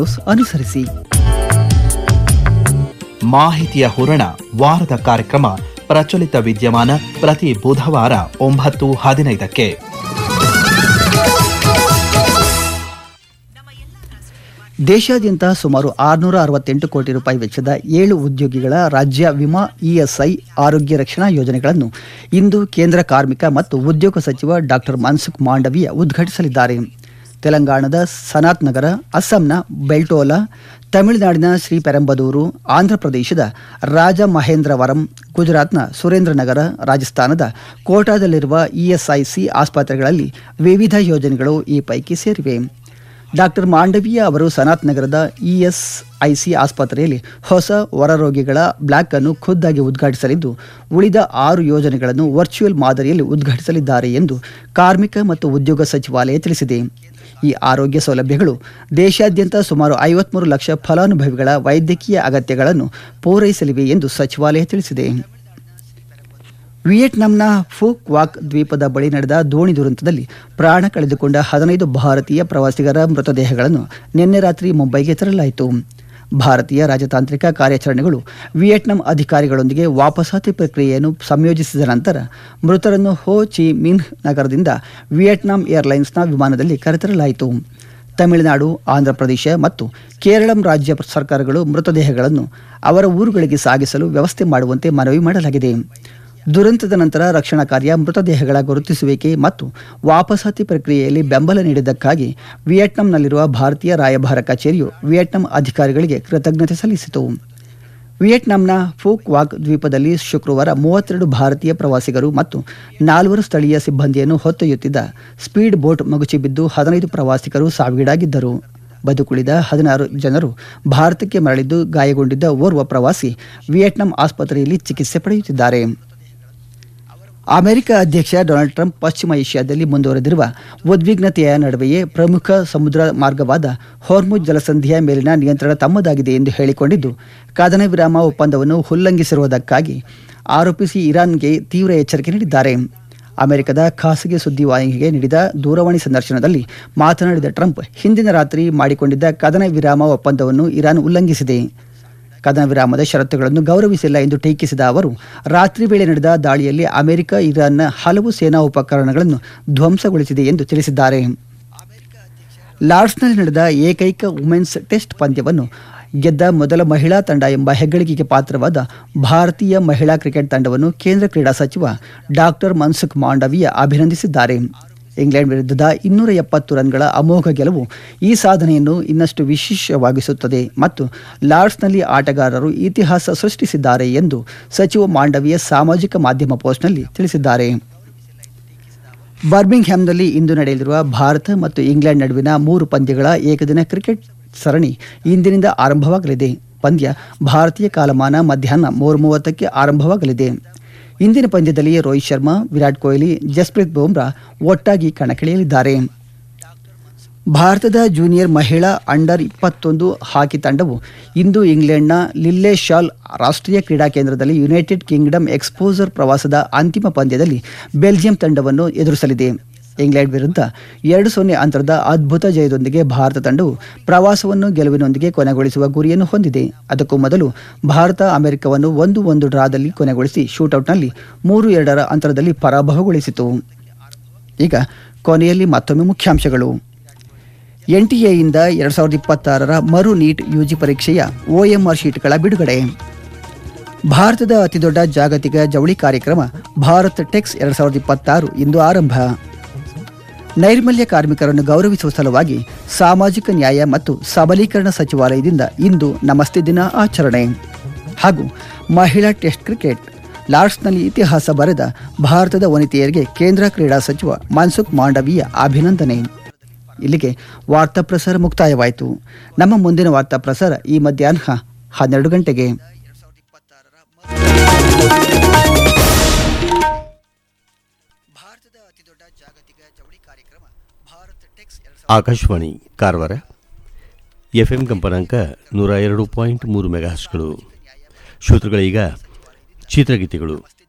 news ಅನುಸರಿಸಿ ಮಾಹಿತಿಯ ಹೂರಣ ವಾರದ ಕಾರ್ಯಕ್ರಮ ಪ್ರಚಲಿತ ವಿದ್ಯಮಾನ ಪ್ರತಿ ಬುಧವಾರ ಒಂಬತ್ತು ಹದಿನೈದಕ್ಕೆ ದೇಶಾದ್ಯಂತ ಸುಮಾರು ಆರುನೂರ ಅರವತ್ತೆಂಟು ಕೋಟಿ ರೂಪಾಯಿ ವೆಚ್ಚದ ಏಳು ಉದ್ಯೋಗಿಗಳ ರಾಜ್ಯ ವಿಮಾ ಇಎಸ್ಐ ಆರೋಗ್ಯ ರಕ್ಷಣಾ ಯೋಜನೆಗಳನ್ನು ಇಂದು ಕೇಂದ್ರ ಕಾರ್ಮಿಕ ಮತ್ತು ಉದ್ಯೋಗ ಸಚಿವ ಡಾಕ್ಟರ್ ಮನ್ಸುಖ್ ಮಾಂಡವೀಯ ಉದ್ಘಾಟಿಸಲಿದ್ದಾರೆ ತೆಲಂಗಾಣದ ಸನಾತ್ ನಗರ ಅಸ್ಸಾಂನ ಬೆಲ್ಟೋಲಾ ತಮಿಳುನಾಡಿನ ಶ್ರೀಪೆರಂಬದೂರು ಆಂಧ್ರಪ್ರದೇಶದ ರಾಜಮಹೇಂದ್ರವರಂ ಗುಜರಾತ್ನ ಸುರೇಂದ್ರನಗರ ರಾಜಸ್ಥಾನದ ಕೋಟಾದಲ್ಲಿರುವ ಇಎಸ್ಐಸಿ ಆಸ್ಪತ್ರೆಗಳಲ್ಲಿ ವಿವಿಧ ಯೋಜನೆಗಳು ಈ ಪೈಕಿ ಸೇರಿವೆ ಡಾಕ್ಟರ್ ಮಾಂಡವೀಯ ಅವರು ಸನಾತ್ ನಗರದ ಇಎಸ್ಐಸಿ ಆಸ್ಪತ್ರೆಯಲ್ಲಿ ಹೊಸ ಹೊರರೋಗಿಗಳ ಬ್ಲಾಕ್ ಅನ್ನು ಖುದ್ದಾಗಿ ಉದ್ಘಾಟಿಸಲಿದ್ದು ಉಳಿದ ಆರು ಯೋಜನೆಗಳನ್ನು ವರ್ಚುವಲ್ ಮಾದರಿಯಲ್ಲಿ ಉದ್ಘಾಟಿಸಲಿದ್ದಾರೆ ಎಂದು ಕಾರ್ಮಿಕ ಮತ್ತು ಉದ್ಯೋಗ ಸಚಿವಾಲಯ ತಿಳಿಸಿದೆ ಈ ಆರೋಗ್ಯ ಸೌಲಭ್ಯಗಳು ದೇಶಾದ್ಯಂತ ಸುಮಾರು ಐವತ್ಮೂರು ಲಕ್ಷ ಫಲಾನುಭವಿಗಳ ವೈದ್ಯಕೀಯ ಅಗತ್ಯಗಳನ್ನು ಪೂರೈಸಲಿವೆ ಎಂದು ಸಚಿವಾಲಯ ತಿಳಿಸಿದೆ ವಿಯೆಟ್ನಾಂನ ಫೂಕ್ ವಾಕ್ ದ್ವೀಪದ ಬಳಿ ನಡೆದ ದೋಣಿ ದುರಂತದಲ್ಲಿ ಪ್ರಾಣ ಕಳೆದುಕೊಂಡ ಹದಿನೈದು ಭಾರತೀಯ ಪ್ರವಾಸಿಗರ ಮೃತದೇಹಗಳನ್ನು ನಿನ್ನೆ ರಾತ್ರಿ ಮುಂಬೈಗೆ ತರಲಾಯಿತು ಭಾರತೀಯ ರಾಜತಾಂತ್ರಿಕ ಕಾರ್ಯಾಚರಣೆಗಳು ವಿಯೆಟ್ನಾಂ ಅಧಿಕಾರಿಗಳೊಂದಿಗೆ ವಾಪಸಾತಿ ಪ್ರಕ್ರಿಯೆಯನ್ನು ಸಂಯೋಜಿಸಿದ ನಂತರ ಮೃತರನ್ನು ಹೋ ಚಿ ಮಿನ್ ನಗರದಿಂದ ವಿಯೆಟ್ನಾಂ ಏರ್ಲೈನ್ಸ್ನ ವಿಮಾನದಲ್ಲಿ ಕರೆತರಲಾಯಿತು ತಮಿಳುನಾಡು ಆಂಧ್ರಪ್ರದೇಶ ಮತ್ತು ಕೇರಳಂ ರಾಜ್ಯ ಸರ್ಕಾರಗಳು ಮೃತದೇಹಗಳನ್ನು ಅವರ ಊರುಗಳಿಗೆ ಸಾಗಿಸಲು ವ್ಯವಸ್ಥೆ ಮಾಡುವಂತೆ ಮನವಿ ಮಾಡಲಾಗಿದೆ ದುರಂತದ ನಂತರ ರಕ್ಷಣಾ ಕಾರ್ಯ ಮೃತದೇಹಗಳ ಗುರುತಿಸುವಿಕೆ ಮತ್ತು ವಾಪಸಾತಿ ಪ್ರಕ್ರಿಯೆಯಲ್ಲಿ ಬೆಂಬಲ ನೀಡಿದ್ದಕ್ಕಾಗಿ ವಿಯೆಟ್ನಾಂನಲ್ಲಿರುವ ಭಾರತೀಯ ರಾಯಭಾರ ಕಚೇರಿಯು ವಿಯೆಟ್ನಾಂ ಅಧಿಕಾರಿಗಳಿಗೆ ಕೃತಜ್ಞತೆ ಸಲ್ಲಿಸಿತು ವಿಯೆಟ್ನಾಂನ ಫೂಕ್ ವಾಕ್ ದ್ವೀಪದಲ್ಲಿ ಶುಕ್ರವಾರ ಮೂವತ್ತೆರಡು ಭಾರತೀಯ ಪ್ರವಾಸಿಗರು ಮತ್ತು ನಾಲ್ವರು ಸ್ಥಳೀಯ ಸಿಬ್ಬಂದಿಯನ್ನು ಹೊತ್ತೊಯ್ಯುತ್ತಿದ್ದ ಸ್ಪೀಡ್ ಬೋಟ್ ಮಗುಚಿ ಬಿದ್ದು ಹದಿನೈದು ಪ್ರವಾಸಿಗರು ಸಾವಿಗೀಡಾಗಿದ್ದರು ಬದುಕುಳಿದ ಹದಿನಾರು ಜನರು ಭಾರತಕ್ಕೆ ಮರಳಿದ್ದು ಗಾಯಗೊಂಡಿದ್ದ ಓರ್ವ ಪ್ರವಾಸಿ ವಿಯೆಟ್ನಾಂ ಆಸ್ಪತ್ರೆಯಲ್ಲಿ ಚಿಕಿತ್ಸೆ ಪಡೆಯುತ್ತಿದ್ದಾರೆ ಅಮೆರಿಕ ಅಧ್ಯಕ್ಷ ಡೊನಾಲ್ಡ್ ಟ್ರಂಪ್ ಪಶ್ಚಿಮ ಏಷ್ಯಾದಲ್ಲಿ ಮುಂದುವರೆದಿರುವ ಉದ್ವಿಗ್ನತೆಯ ನಡುವೆಯೇ ಪ್ರಮುಖ ಸಮುದ್ರ ಮಾರ್ಗವಾದ ಹೊರ್ಮುಜ್ ಜಲಸಂಧಿಯ ಮೇಲಿನ ನಿಯಂತ್ರಣ ತಮ್ಮದಾಗಿದೆ ಎಂದು ಹೇಳಿಕೊಂಡಿದ್ದು ಕದನ ವಿರಾಮ ಒಪ್ಪಂದವನ್ನು ಉಲ್ಲಂಘಿಸಿರುವುದಕ್ಕಾಗಿ ಆರೋಪಿಸಿ ಇರಾನ್ಗೆ ತೀವ್ರ ಎಚ್ಚರಿಕೆ ನೀಡಿದ್ದಾರೆ ಅಮೆರಿಕದ ಖಾಸಗಿ ಸುದ್ದಿವಾಹಿನಿಗೆ ನೀಡಿದ ದೂರವಾಣಿ ಸಂದರ್ಶನದಲ್ಲಿ ಮಾತನಾಡಿದ ಟ್ರಂಪ್ ಹಿಂದಿನ ರಾತ್ರಿ ಮಾಡಿಕೊಂಡಿದ್ದ ಕದನ ವಿರಾಮ ಒಪ್ಪಂದವನ್ನು ಇರಾನ್ ಉಲ್ಲಂಘಿಸಿದೆ ಕದನ ವಿರಾಮದ ಷರತ್ತುಗಳನ್ನು ಗೌರವಿಸಿಲ್ಲ ಎಂದು ಟೀಕಿಸಿದ ಅವರು ರಾತ್ರಿ ವೇಳೆ ನಡೆದ ದಾಳಿಯಲ್ಲಿ ಅಮೆರಿಕ ಇರಾನ್ನ ಹಲವು ಸೇನಾ ಉಪಕರಣಗಳನ್ನು ಧ್ವಂಸಗೊಳಿಸಿದೆ ಎಂದು ತಿಳಿಸಿದ್ದಾರೆ ಲಾರ್ಡ್ಸ್ನಲ್ಲಿ ನಡೆದ ಏಕೈಕ ವುಮೆನ್ಸ್ ಟೆಸ್ಟ್ ಪಂದ್ಯವನ್ನು ಗೆದ್ದ ಮೊದಲ ಮಹಿಳಾ ತಂಡ ಎಂಬ ಹೆಗ್ಗಳಿಕೆಗೆ ಪಾತ್ರವಾದ ಭಾರತೀಯ ಮಹಿಳಾ ಕ್ರಿಕೆಟ್ ತಂಡವನ್ನು ಕೇಂದ್ರ ಕ್ರೀಡಾ ಸಚಿವ ಡಾಕ್ಟರ್ ಮನ್ಸುಖ್ ಮಾಂಡವೀಯ ಅಭಿನಂದಿಸಿದ್ದಾರೆ ಇಂಗ್ಲೆಂಡ್ ವಿರುದ್ಧದ ಇನ್ನೂರ ಎಪ್ಪತ್ತು ರನ್ಗಳ ಅಮೋಘ ಗೆಲುವು ಈ ಸಾಧನೆಯನ್ನು ಇನ್ನಷ್ಟು ವಿಶೇಷವಾಗಿಸುತ್ತದೆ ಮತ್ತು ಲಾರ್ಡ್ಸ್ನಲ್ಲಿ ಆಟಗಾರರು ಇತಿಹಾಸ ಸೃಷ್ಟಿಸಿದ್ದಾರೆ ಎಂದು ಸಚಿವ ಮಾಂಡವೀಯ ಸಾಮಾಜಿಕ ಮಾಧ್ಯಮ ಪೋಸ್ಟ್ನಲ್ಲಿ ತಿಳಿಸಿದ್ದಾರೆ ಬರ್ಮಿಂಗ್ಹ್ಯಾಮ್ನಲ್ಲಿ ಇಂದು ನಡೆಯಲಿರುವ ಭಾರತ ಮತ್ತು ಇಂಗ್ಲೆಂಡ್ ನಡುವಿನ ಮೂರು ಪಂದ್ಯಗಳ ಏಕದಿನ ಕ್ರಿಕೆಟ್ ಸರಣಿ ಇಂದಿನಿಂದ ಆರಂಭವಾಗಲಿದೆ ಪಂದ್ಯ ಭಾರತೀಯ ಕಾಲಮಾನ ಮಧ್ಯಾಹ್ನ ಮೂರು ಮೂವತ್ತಕ್ಕೆ ಆರಂಭವಾಗಲಿದೆ ಇಂದಿನ ಪಂದ್ಯದಲ್ಲಿ ರೋಹಿತ್ ಶರ್ಮಾ ವಿರಾಟ್ ಕೊಹ್ಲಿ ಜಸ್ಪ್ರೀತ್ ಬುಮ್ರಾ ಒಟ್ಟಾಗಿ ಕಣಕ್ಕಿಳಿಯಲಿದ್ದಾರೆ ಭಾರತದ ಜೂನಿಯರ್ ಮಹಿಳಾ ಅಂಡರ್ ಇಪ್ಪತ್ತೊಂದು ಹಾಕಿ ತಂಡವು ಇಂದು ಇಂಗ್ಲೆಂಡ್ನ ಲಿಲ್ಲೆ ಶಾಲ್ ರಾಷ್ಟ್ರೀಯ ಕ್ರೀಡಾ ಕೇಂದ್ರದಲ್ಲಿ ಯುನೈಟೆಡ್ ಕಿಂಗ್ಡಮ್ ಎಕ್ಸ್ಪೋಸರ್ ಪ್ರವಾಸದ ಅಂತಿಮ ಪಂದ್ಯದಲ್ಲಿ ಬೆಲ್ಜಿಯಂ ತಂಡವನ್ನು ಎದುರಿಸಲಿದೆ ಇಂಗ್ಲೆಂಡ್ ವಿರುದ್ಧ ಎರಡು ಸೊನ್ನೆ ಅಂತರದ ಅದ್ಭುತ ಜಯದೊಂದಿಗೆ ಭಾರತ ತಂಡವು ಪ್ರವಾಸವನ್ನು ಗೆಲುವಿನೊಂದಿಗೆ ಕೊನೆಗೊಳಿಸುವ ಗುರಿಯನ್ನು ಹೊಂದಿದೆ ಅದಕ್ಕೂ ಮೊದಲು ಭಾರತ ಅಮೆರಿಕವನ್ನು ಒಂದು ಒಂದು ಡ್ರಾದಲ್ಲಿ ಕೊನೆಗೊಳಿಸಿ ಶೂಟೌಟ್ನಲ್ಲಿ ಮೂರು ಎರಡರ ಅಂತರದಲ್ಲಿ ಪರಾಭವಗೊಳಿಸಿತು ಈಗ ಕೊನೆಯಲ್ಲಿ ಮತ್ತೊಮ್ಮೆ ಮುಖ್ಯಾಂಶಗಳು ಎನ್ಟಿಎಯಿಂದ ಎರಡು ಸಾವಿರದ ಇಪ್ಪತ್ತಾರರ ಮರು ನೀಟ್ ಯುಜಿ ಪರೀಕ್ಷೆಯ ಒಎಂಆರ್ ಶೀಟ್ಗಳ ಬಿಡುಗಡೆ ಭಾರತದ ಅತಿದೊಡ್ಡ ಜಾಗತಿಕ ಜವಳಿ ಕಾರ್ಯಕ್ರಮ ಭಾರತ್ ಟೆಕ್ಸ್ ಎರಡು ಸಾವಿರದ ಇಪ್ಪತ್ತಾರು ಇಂದು ಆರಂಭ ನೈರ್ಮಲ್ಯ ಕಾರ್ಮಿಕರನ್ನು ಗೌರವಿಸುವ ಸಲುವಾಗಿ ಸಾಮಾಜಿಕ ನ್ಯಾಯ ಮತ್ತು ಸಬಲೀಕರಣ ಸಚಿವಾಲಯದಿಂದ ಇಂದು ನಮಸ್ತೆ ದಿನ ಆಚರಣೆ ಹಾಗೂ ಮಹಿಳಾ ಟೆಸ್ಟ್ ಕ್ರಿಕೆಟ್ ಲಾರ್ಡ್ಸ್ನಲ್ಲಿ ಇತಿಹಾಸ ಬರೆದ ಭಾರತದ ವನಿತೆಯರಿಗೆ ಕೇಂದ್ರ ಕ್ರೀಡಾ ಸಚಿವ ಮನ್ಸುಖ್ ಮಾಂಡವೀಯ ಅಭಿನಂದನೆ ಇಲ್ಲಿಗೆ ವಾರ್ತಾ ಪ್ರಸಾರ ಮುಕ್ತಾಯವಾಯಿತು ನಮ್ಮ ಮುಂದಿನ ವಾರ್ತಾ ಪ್ರಸಾರ ಈ ಮಧ್ಯಾಹ್ನ ಹನ್ನೆರಡು ಗಂಟೆಗೆ ಭಾರತದ ಅತಿದೊಡ್ಡ ಜಾಗತಿಕ ಜವಳಿ ಕಾರ್ಯಕ್ರಮ Bharat tex Akashvani Karwar F M ಕಂಪನಾಂಕ ನೂರ ಎರಡು ಪಾಯಿಂಟ್ ಮೂರು ಮೆಗಾಹರ್ಸ್ಗಳು ಶ್ರೋತೃಗಳೀಗ ಚಿತ್ರಗೀತೆಗಳು